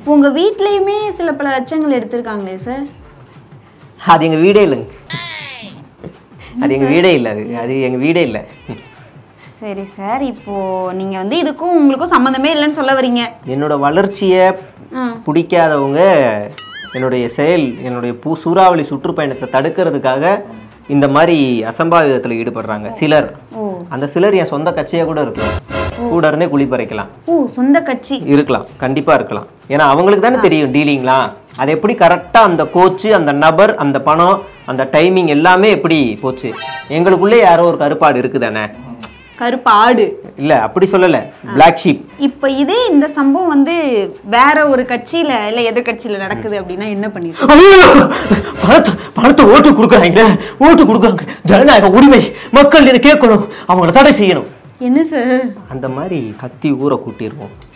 உங்க வீட்லயுமே சில பல லட்சங்கள் எடுத்திருக்காங்களே சார் அது எங்கள் வீடே இல்லைங்க அது எங்கள் வீடே இல்லை அது அது எங்கள் வீடே இல்லை சரி சார் இப்போ நீங்க வந்து இதுக்கும் உங்களுக்கும் சம்மந்தமே இல்லைன்னு சொல்ல வரீங்க என்னோட வளர்ச்சியை ம் பிடிக்காதவங்க என்னுடைய செயல் என்னுடைய பூ சூறாவளி சுற்றுப்பயணத்தை தடுக்கிறதுக்காக இந்த மாதிரி அசம்பாவிதத்தில் ஈடுபடுறாங்க சிலர் ஓ அந்த சிலர் என் சொந்த கட்சியாக கூட இருக்கலாம் கூட இருந்தே குழி பறிக்கலாம் ஓ சொந்த கட்சி இருக்கலாம் கண்டிப்பாக இருக்கலாம் ஏன்னா அவங்களுக்கு தானே தெரியும் டீலிங்லாம் அது எப்படி கரெக்டாக அந்த கோச்சு அந்த நபர் அந்த பணம் அந்த டைமிங் எல்லாமே எப்படி போச்சு எங்களுக்குள்ளே யாரோ ஒரு கருப்பாடு இருக்குதானே கருப்பு ஆடு இல்லை அப்படி சொல்லலை பிளாக் ஷீப் இப்போ இதே இந்த சம்பவம் வந்து வேற ஒரு கட்சியில இல்ல எதிர்கட்சியில நடக்குது அப்படின்னா என்ன பண்ணிருக்கோம் ஐயோ! பணத்தை பணத்தை ஓட்டு கொடுக்குறாங்க ஓட்டு கொடுக்குறாங்க ஜனநாயக உரிமை மக்கள் இதை கேட்கணும் அவங்கள தடை செய்யணும் என்ன சார் அந்த மாதிரி கத்தி ஊரை கூட்டிடுவோம்